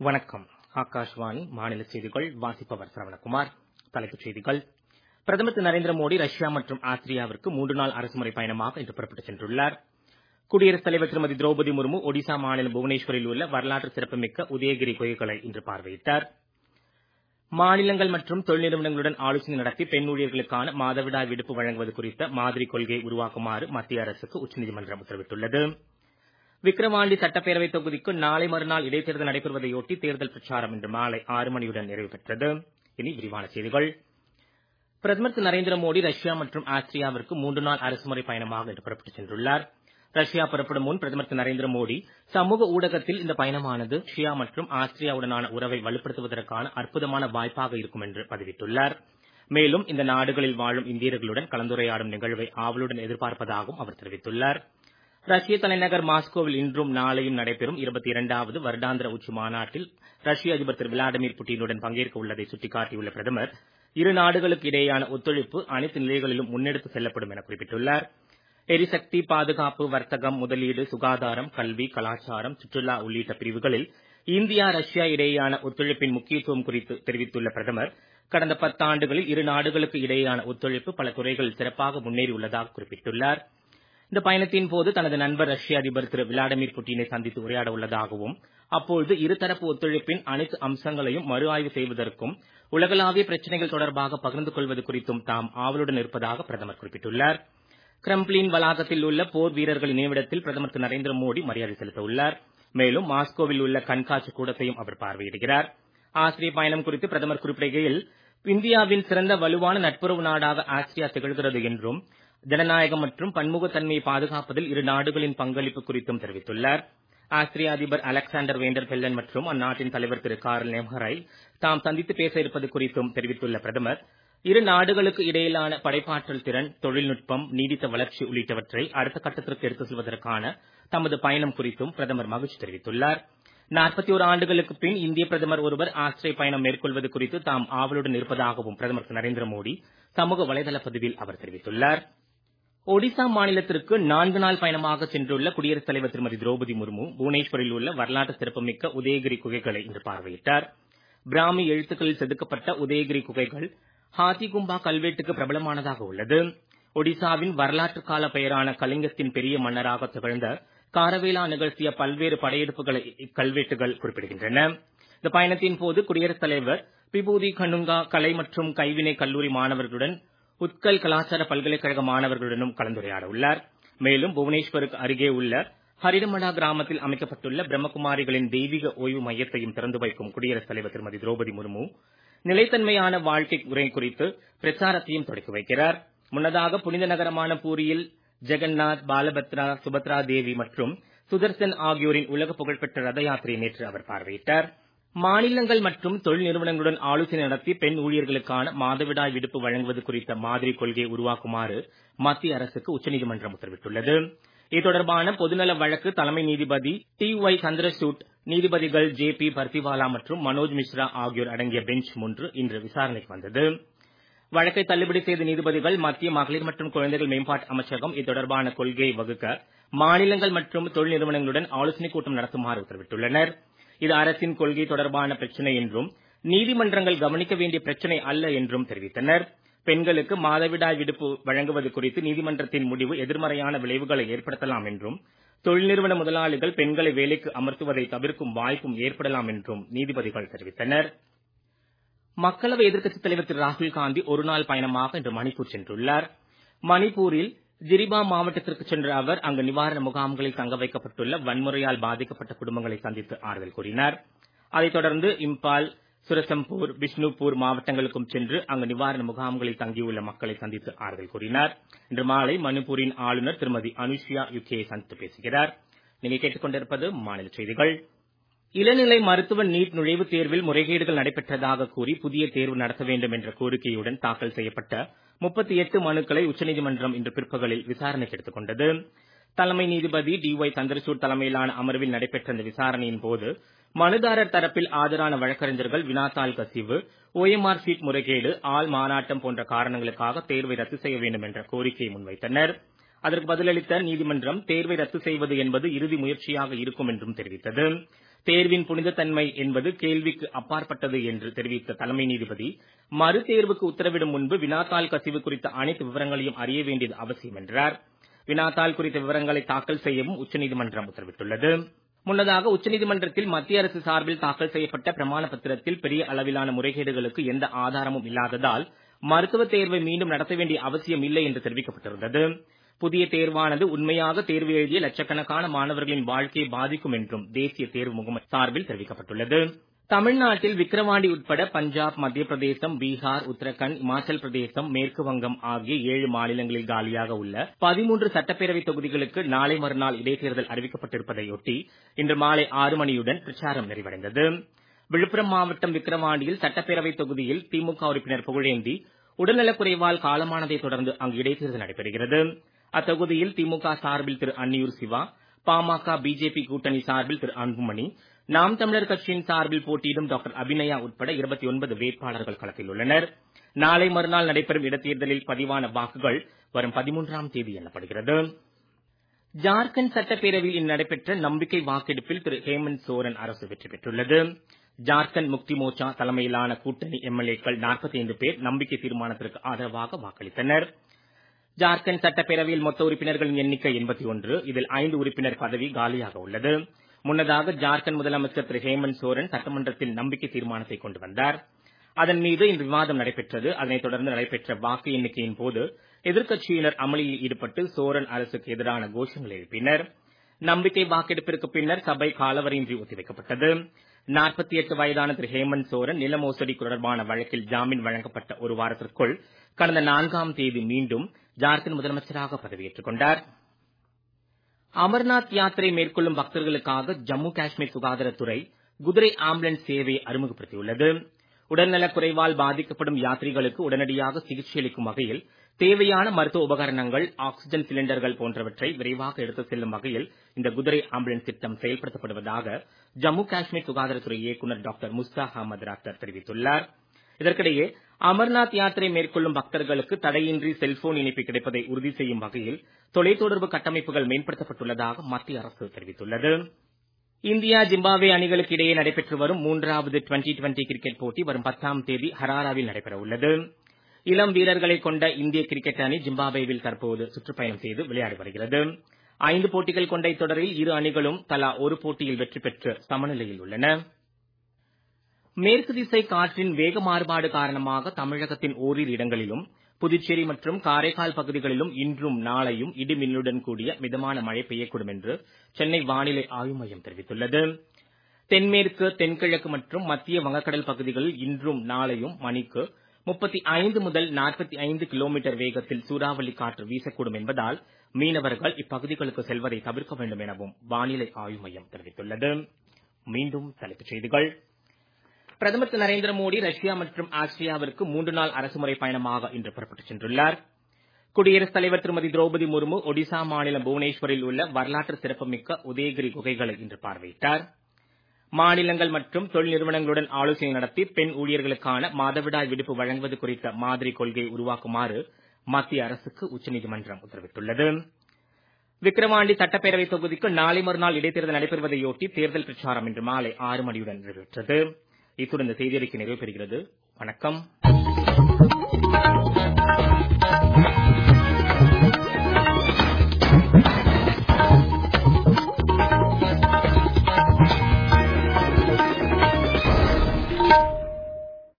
வணக்கம் ஆகாஷ்வாணி மாநில செய்திகள் வாசிப்பவர் சரவணகுமார் தலைப்புச் செய்திகள் பிரதமர் திரு நரேந்திர மோடி ரஷ்யா மற்றும் ஆஸ்திரியாவிற்கு மூன்று நாள் அரசுமுறை பயணமாக இன்று புறப்பட்டுச் சென்றுள்ளார் குடியரசுத் தலைவர் திருமதி திரௌபதி முர்மு ஒடிசா மாநிலம் புவனேஸ்வரில் உள்ள வரலாற்று சிறப்புமிக்க உதயகிரி குகைகளை இன்று பார்வையிட்டார் மாநிலங்கள் மற்றும் தொழில் நிறுவனங்களுடன் ஆலோசனை நடத்தி பெண் ஊழியர்களுக்கான மாதவிடாய் விடுப்பு வழங்குவது குறித்த மாதிரி கொள்கையை உருவாக்குமாறு மத்திய அரசுக்கு உச்சநீதிமன்றம் உத்தரவிட்டுள்ளது விக்கிரவாண்டி சட்டப்பேரவை தொகுதிக்கு நாளை மறுநாள் இடைத்தேர்தல் நடைபெறுவதையொட்டி தேர்தல் பிரச்சாரம் இன்று மாலை ஆறு மணியுடன் நிறைவு பெற்றது இனி விரிவான செய்திகள் பிரதமர் திரு நரேந்திர மோடி ரஷ்யா மற்றும் ஆஸ்திரியாவிற்கு மூன்று நாள் அரசுமுறை பயணமாக இன்று புறப்பட்டுச் சென்றுள்ளார் ரஷ்யா புறப்படும் முன் பிரதமர் திரு நரேந்திர மோடி சமூக ஊடகத்தில் இந்த பயணமானது ரஷ்யா மற்றும் ஆஸ்திரியாவுடனான உறவை வலுப்படுத்துவதற்கான அற்புதமான வாய்ப்பாக இருக்கும் என்று பதிவிட்டுள்ளார் மேலும் இந்த நாடுகளில் வாழும் இந்தியர்களுடன் கலந்துரையாடும் நிகழ்வை ஆவலுடன் எதிர்பார்ப்பதாகவும் அவர் தெரிவித்துள்ளார் ரஷ்ய தலைநகர் மாஸ்கோவில் இன்றும் நாளையும் நடைபெறும் இருபத்தி இரண்டாவது வருடாந்திர உச்சி மாநாட்டில் ரஷ்ய அதிபர் திரு விளாடிமிர் புட்டினுடன் பங்கேற்க உள்ளதை சுட்டிக்காட்டியுள்ள பிரதமர் இரு நாடுகளுக்கு இடையேயான ஒத்துழைப்பு அனைத்து நிலைகளிலும் முன்னெடுத்து செல்லப்படும் என குறிப்பிட்டுள்ளார் எரிசக்தி பாதுகாப்பு வர்த்தகம் முதலீடு சுகாதாரம் கல்வி கலாச்சாரம் சுற்றுலா உள்ளிட்ட பிரிவுகளில் இந்தியா ரஷ்யா இடையேயான ஒத்துழைப்பின் முக்கியத்துவம் குறித்து தெரிவித்துள்ள பிரதமர் கடந்த பத்தாண்டுகளில் இரு நாடுகளுக்கு இடையேயான ஒத்துழைப்பு பல துறைகளில் சிறப்பாக முன்னேறியுள்ளதாக குறிப்பிட்டுள்ளார் இந்த பயணத்தின் போது தனது நண்பர் ரஷ்ய அதிபர் திரு விளாடிமிர் புட்டினை சந்தித்து உரையாட உள்ளதாகவும் அப்பொழுது இருதரப்பு ஒத்துழைப்பின் அனைத்து அம்சங்களையும் மறு ஆய்வு செய்வதற்கும் உலகளாவிய பிரச்சனைகள் தொடர்பாக பகிர்ந்து கொள்வது குறித்தும் தாம் ஆவலுடன் இருப்பதாக பிரதமர் குறிப்பிட்டுள்ளார் கிரெம்ளின் வளாகத்தில் உள்ள போர் வீரர்கள் நினைவிடத்தில் பிரதமர் திரு நரேந்திர மோடி மரியாதை செலுத்த உள்ளார் மேலும் மாஸ்கோவில் உள்ள கண்காட்சி கூடத்தையும் அவர் பார்வையிடுகிறார் ஆஸ்திரிய பயணம் குறித்து பிரதமர் குறிப்பிடுகையில் இந்தியாவின் சிறந்த வலுவான நட்புறவு நாடாக ஆஸ்திரியா திகழ்கிறது என்றும் ஜனநாயகம் மற்றும் பன்முகத்தன்மையை பாதுகாப்பதில் இரு நாடுகளின் பங்களிப்பு குறித்தும் தெரிவித்துள்ளார் ஆஸ்திரிய அதிபர் அலெக்சாண்டர் வேண்டர் பெல்லன் மற்றும் அந்நாட்டின் தலைவர் திரு கார்ல் நெம்ஹரை தாம் சந்தித்து பேச இருப்பது குறித்தும் தெரிவித்துள்ள பிரதமர் இரு நாடுகளுக்கு இடையிலான படைப்பாற்றல் திறன் தொழில்நுட்பம் நீடித்த வளர்ச்சி உள்ளிட்டவற்றை அடுத்த கட்டத்திற்கு எடுத்துச் செல்வதற்கான தமது பயணம் குறித்தும் பிரதமர் மகிழ்ச்சி தெரிவித்துள்ளார் நாற்பத்தி ஒரு ஆண்டுகளுக்கு பின் இந்திய பிரதமர் ஒருவர் ஆஸ்திரிய பயணம் மேற்கொள்வது குறித்து தாம் ஆவலுடன் இருப்பதாகவும் பிரதமர் திரு நரேந்திர மோடி சமூக வலைதள பதிவில் அவர் தெரிவித்துள்ளார் ஒடிசா மாநிலத்திற்கு நான்கு நாள் பயணமாக சென்றுள்ள குடியரசுத் தலைவர் திருமதி திரௌபதி முர்மு புவனேஸ்வரில் உள்ள வரலாற்று சிறப்புமிக்க உதயகிரி குகைகளை இன்று பார்வையிட்டார் பிராமி எழுத்துக்களில் செதுக்கப்பட்ட உதயகிரி குகைகள் ஹாத்திகும்பா கல்வெட்டுக்கு பிரபலமானதாக உள்ளது ஒடிசாவின் வரலாற்று கால பெயரான கலிங்கத்தின் பெரிய மன்னராக திகழ்ந்த காரவேலா நிகழ்த்திய பல்வேறு படையெடுப்புகளை இக்கல்வெட்டுகள் குறிப்பிடுகின்றன இந்த பயணத்தின் போது குடியரசுத் தலைவர் பிபூதி கண்ணுங்கா கலை மற்றும் கைவினை கல்லூரி மாணவர்களுடன் உத்கல் கலாச்சார பல்கலைக்கழக மாணவர்களுடனும் கலந்துரையாட உள்ளார் மேலும் புவனேஸ்வருக்கு அருகே உள்ள ஹரிடமடா கிராமத்தில் அமைக்கப்பட்டுள்ள பிரம்மகுமாரிகளின் தெய்வீக ஓய்வு மையத்தையும் திறந்து வைக்கும் குடியரசுத் தலைவர் திருமதி திரௌபதி முர்மு நிலைத்தன்மையான வாழ்க்கை முறை குறித்து பிரச்சாரத்தையும் தொடக்கி வைக்கிறார் முன்னதாக புனித நகரமான பூரியில் ஜெகநாத் பாலபத்ரா சுபத்ரா தேவி மற்றும் சுதர்சன் ஆகியோரின் உலக புகழ்பெற்ற ரத யாத்திரையை நேற்று அவர் பார்வையிட்டார் மாநிலங்கள் மற்றும் தொழில் நிறுவனங்களுடன் ஆலோசனை நடத்தி பெண் ஊழியர்களுக்கான மாதவிடாய் விடுப்பு வழங்குவது குறித்த மாதிரி கொள்கையை உருவாக்குமாறு மத்திய அரசுக்கு உச்சநீதிமன்றம் உத்தரவிட்டுள்ளது இது தொடர்பான பொதுநல வழக்கு தலைமை நீதிபதி டி ஒய் சந்திரசூட் நீதிபதிகள் ஜே பி பர்திவாலா மற்றும் மனோஜ் மிஸ்ரா ஆகியோர் அடங்கிய பெஞ்ச் முன்று இன்று விசாரணைக்கு வந்தது வழக்கை தள்ளுபடி செய்த நீதிபதிகள் மத்திய மகளிர் மற்றும் குழந்தைகள் மேம்பாட்டு அமைச்சகம் இது தொடர்பான கொள்கையை வகுக்க மாநிலங்கள் மற்றும் தொழில் நிறுவனங்களுடன் ஆலோசனைக் கூட்டம் நடத்துமாறு உத்தரவிட்டுள்ளனர் இது அரசின் கொள்கை தொடர்பான பிரச்சனை என்றும் நீதிமன்றங்கள் கவனிக்க வேண்டிய பிரச்சனை அல்ல என்றும் தெரிவித்தனர் பெண்களுக்கு மாதவிடாய் விடுப்பு வழங்குவது குறித்து நீதிமன்றத்தின் முடிவு எதிர்மறையான விளைவுகளை ஏற்படுத்தலாம் என்றும் தொழில் நிறுவன முதலாளிகள் பெண்களை வேலைக்கு அமர்த்துவதை தவிர்க்கும் வாய்ப்பும் ஏற்படலாம் என்றும் நீதிபதிகள் தெரிவித்தனர் மக்களவை எதிர்க்கட்சித் தலைவர் திரு ராகுல் காந்தி ஒருநாள் பயணமாக இன்று மணிப்பூர் சென்றுள்ளார் மணிப்பூரில் ஜிரிபா மாவட்டத்திற்கு சென்ற அவர் அங்கு நிவாரண முகாம்களில் தங்க வைக்கப்பட்டுள்ள வன்முறையால் பாதிக்கப்பட்ட குடும்பங்களை சந்தித்து ஆறுதல் கூறினார் அதைத் தொடர்ந்து இம்பால் சுரசம்பூர் பிஷ்ணுபூர் மாவட்டங்களுக்கும் சென்று அங்கு நிவாரண முகாம்களில் தங்கியுள்ள மக்களை சந்தித்து ஆறுதல் கூறினார் இன்று மாலை மணிப்பூரின் ஆளுநர் திருமதி அனுஷியா யுகேயை சந்தித்து பேசுகிறார் நீங்கள் கேட்டுக்கொண்டிருப்பது மாநில செய்திகள் இளநிலை மருத்துவ நீட் நுழைவுத் தேர்வில் முறைகேடுகள் நடைபெற்றதாக கூறி புதிய தேர்வு நடத்த வேண்டும் என்ற கோரிக்கையுடன் தாக்கல் செய்யப்பட்ட முப்பத்தி எட்டு மனுக்களை உச்சநீதிமன்றம் இன்று பிற்பகலில் விசாரணைக்கு எடுத்துக் கொண்டது தலைமை நீதிபதி டி ஒய் சந்திரசூட் தலைமையிலான அமர்வில் நடைபெற்ற இந்த விசாரணையின் போது மனுதாரர் தரப்பில் ஆஜரான வழக்கறிஞர்கள் வினாத்தாள் கசிவு ஓஎம்ஆர் ஷீட் முறைகேடு ஆள் மாறாட்டம் போன்ற காரணங்களுக்காக தேர்வை ரத்து செய்ய வேண்டும் என்ற கோரிக்கையை முன்வைத்தனர் அதற்கு பதிலளித்த நீதிமன்றம் தேர்வை ரத்து செய்வது என்பது இறுதி முயற்சியாக இருக்கும் என்றும் தெரிவித்தது தேர்வின் புனிதத்தன்மை என்பது கேள்விக்கு அப்பாற்பட்டது என்று தெரிவித்த தலைமை நீதிபதி மறுதேர்வுக்கு உத்தரவிடும் முன்பு வினாத்தாள் கசிவு குறித்த அனைத்து விவரங்களையும் அறிய வேண்டியது அவசியம் என்றார் வினாத்தாள் குறித்த விவரங்களை தாக்கல் செய்யவும் உச்சநீதிமன்றம் உத்தரவிட்டுள்ளது முன்னதாக உச்சநீதிமன்றத்தில் மத்திய அரசு சார்பில் தாக்கல் செய்யப்பட்ட பிரமாண பத்திரத்தில் பெரிய அளவிலான முறைகேடுகளுக்கு எந்த ஆதாரமும் இல்லாததால் மருத்துவத் தேர்வை மீண்டும் நடத்த வேண்டிய அவசியம் இல்லை என்று தெரிவிக்கப்பட்டிருந்தது புதிய தேர்வானது உண்மையாக தேர்வு எழுதிய லட்சக்கணக்கான மாணவர்களின் வாழ்க்கையை பாதிக்கும் என்றும் தேசிய தேர்வு முகமை சார்பில் தெரிவிக்கப்பட்டுள்ளது தமிழ்நாட்டில் விக்கிரவாண்டி உட்பட பஞ்சாப் மத்திய பிரதேசம் பீகார் உத்தரகண்ட் இமாச்சல் பிரதேசம் மேற்கு வங்கம் ஆகிய ஏழு மாநிலங்களில் காலியாக உள்ள பதிமூன்று சட்டப்பேரவை தொகுதிகளுக்கு நாளை மறுநாள் இடைத்தேர்தல் அறிவிக்கப்பட்டிருப்பதையொட்டி இன்று மாலை ஆறு மணியுடன் பிரச்சாரம் நிறைவடைந்தது விழுப்புரம் மாவட்டம் விக்கிரவாண்டியில் சட்டப்பேரவை தொகுதியில் திமுக உறுப்பினர் புகழேந்தி உடல்நலக்குறைவால் காலமானதை தொடர்ந்து அங்கு இடைத்தேர்தல் நடைபெறுகிறது அத்தொகுதியில் திமுக சார்பில் திரு அன்னியூர் சிவா பாமக பிஜேபி கூட்டணி சார்பில் திரு அன்புமணி நாம் தமிழர் கட்சியின் சார்பில் போட்டியிடும் டாக்டர் அபிநயா உட்பட இருபத்தி ஒன்பது வேட்பாளர்கள் களத்தில் உள்ளனர் நாளை மறுநாள் நடைபெறும் இடைத்தேர்தலில் பதிவான வாக்குகள் வரும் பதிமூன்றாம் தேதி எண்ணப்படுகிறது ஜார்க்கண்ட் சட்டப்பேரவையில் இன்று நடைபெற்ற நம்பிக்கை வாக்கெடுப்பில் திரு ஹேமந்த் சோரன் அரசு வெற்றி பெற்றுள்ளது ஜார்க்கண்ட் முக்தி மோர்ச்சா தலைமையிலான கூட்டணி எம்எல்ஏக்கள் 45 பேர் நம்பிக்கை தீர்மானத்திற்கு ஆதரவாக வாக்களித்தனர் ஜார்க்கண்ட் சட்டப்பேரவையில் மொத்த உறுப்பினர்களின் எண்ணிக்கை 81 இதில் ஐந்து உறுப்பினர் பதவி காலியாக உள்ளது முன்னதாக ஜார்க்கண்ட் முதலமைச்சர் திரு ஹேமந்த் சோரன் சட்டமன்றத்தில் நம்பிக்கை தீர்மானத்தை கொண்டு வந்தார் அதன் மீது இன்று விவாதம் நடைபெற்றது அதனைத் தொடர்ந்து நடைபெற்ற வாக்கு எண்ணிக்கையின் போது எதிர்க்கட்சியினர் அமளியில் ஈடுபட்டு சோரன் அரசுக்கு எதிரான கோஷங்களை எழுப்பினர் நம்பிக்கை வாக்கெடுப்பிற்கு பின்னர் சபை காலவரையின்றி ஒத்திவைக்கப்பட்டது 48 வயதான திரு ஹேமந்த் சோரன் நில மோசடி தொடர்பான வழக்கில் ஜாமீன் வழங்கப்பட்ட ஒரு வாரத்திற்குள் கடந்த நான்காம் தேதி மீண்டும் ஜார்க்கண்ட் முதலமைச்சராக பதவியேற்றுக் கொண்டார் அமர்நாத் யாத்திரை மேற்கொள்ளும் பக்தர்களுக்காக ஜம்மு காஷ்மீர் சுகாதாரத்துறை குதிரை ஆம்புலன்ஸ் சேவையை அறிமுகப்படுத்தியுள்ளது உடல்நலக் குறைவால் பாதிக்கப்படும் யாத்ரிகளுக்கு உடனடியாக சிகிச்சை அளிக்கும் வகையில் தேவையான மருத்துவ உபகரணங்கள் ஆக்ஸிஜன் சிலிண்டர்கள் போன்றவற்றை விரைவாக எடுத்துச் செல்லும் வகையில் இந்த குதிரை ஆம்புலன்ஸ் திட்டம் செயல்படுத்தப்படுவதாக ஜம்மு காஷ்மீர் சுகாதாரத்துறை இயக்குநர் டாக்டர் முஸ்தாக் அகமது ராக்டர் தெரிவித்துள்ளார் இதற்கிடையே அமர்நாத் யாத்திரை மேற்கொள்ளும் பக்தர்களுக்கு தடையின்றி செல்போன் இணைப்பு கிடைப்பதை உறுதி செய்யும் வகையில் தொலைத்தொடர்பு கட்டமைப்புகள் மேம்படுத்தப்பட்டுள்ளதாக மத்திய அரசு தெரிவித்துள்ளது இந்தியா ஜிம்பாப்வே அணிகளுக்கு இடையே நடைபெற்று வரும் மூன்றாவது டுவெண்டி டுவெண்டி கிரிக்கெட் போட்டி வரும் பத்தாம் தேதி ஹராராவில் நடைபெற உள்ளது இளம் வீரர்களை கொண்ட இந்திய கிரிக்கெட் அணி ஜிம்பாப்வேவில் தற்போது சுற்றுப்பயணம் செய்து விளையாடி வருகிறது ஐந்து போட்டிகள் கொண்ட இத்தொடரில் இரு அணிகளும் தலா ஒரு போட்டியில் வெற்றி பெற்று சமநிலையில் உள்ளன மேற்கு திசை காற்றின் வேக மாறுபாடு காரணமாக தமிழகத்தின் ஓரிரு இடங்களிலும் புதுச்சேரி மற்றும் காரைக்கால் பகுதிகளிலும் இன்றும் நாளையும் இடி மின்னலுடன் கூடிய மிதமான மழை பெய்யக்கூடும் என்று சென்னை வானிலை ஆய்வு மையம் தெரிவித்துள்ளது தென்மேற்கு தென்கிழக்கு மற்றும் மத்திய வங்கக்கடல் பகுதிகளில் இன்றும் நாளையும் மணிக்கு முப்பத்தி ஐந்து முதல் நாற்பத்தி ஐந்து கிலோமீட்டர் வேகத்தில் சூறாவளி காற்று வீசக்கூடும் என்பதால் மீனவர்கள் இப்பகுதிகளுக்கு செல்வதை தவிர்க்க வேண்டும் எனவும் வானிலை ஆய்வு மையம் தெரிவித்துள்ளது மீண்டும் தலைப்புச் செய்திகள் பிரதமர் திரு நரேந்திர மோடி ரஷ்யா மற்றும் ஆஸ்திரியாவிற்கு மூன்று நாள் அரசுமுறை பயணமாக இன்று புறப்பட்டுச் சென்றுள்ளார் குடியரசுத் தலைவர் திருமதி திரௌபதி முர்மு ஒடிசா மாநிலம் புவனேஸ்வரில் உள்ள வரலாற்று சிறப்புமிக்க உதயகிரி குகைகளை இன்று பார்வையிட்டார் மாநிலங்கள் மற்றும் தொழில் நிறுவனங்களுடன் ஆலோசனை நடத்தி பெண் ஊழியர்களுக்கான மாதவிடாய் விடுப்பு வழங்குவது குறித்த மாதிரி கொள்கையை உருவாக்குமாறு மத்திய அரசுக்கு உச்சநீதிமன்றம் உத்தரவிட்டுள்ளது விக்கிரவாண்டி சட்டப்பேரவை தொகுதிக்கு நாளை மறுநாள் இடைத்தேர்தல் நடைபெறுவதையொட்டி தேர்தல் பிரச்சாரம் இன்று மாலை ஆறு மணியுடன் நிறைவேற்றது இத்துடன் இந்த செய்தியறிக்கை நிறைவு பெறுகிறது வணக்கம்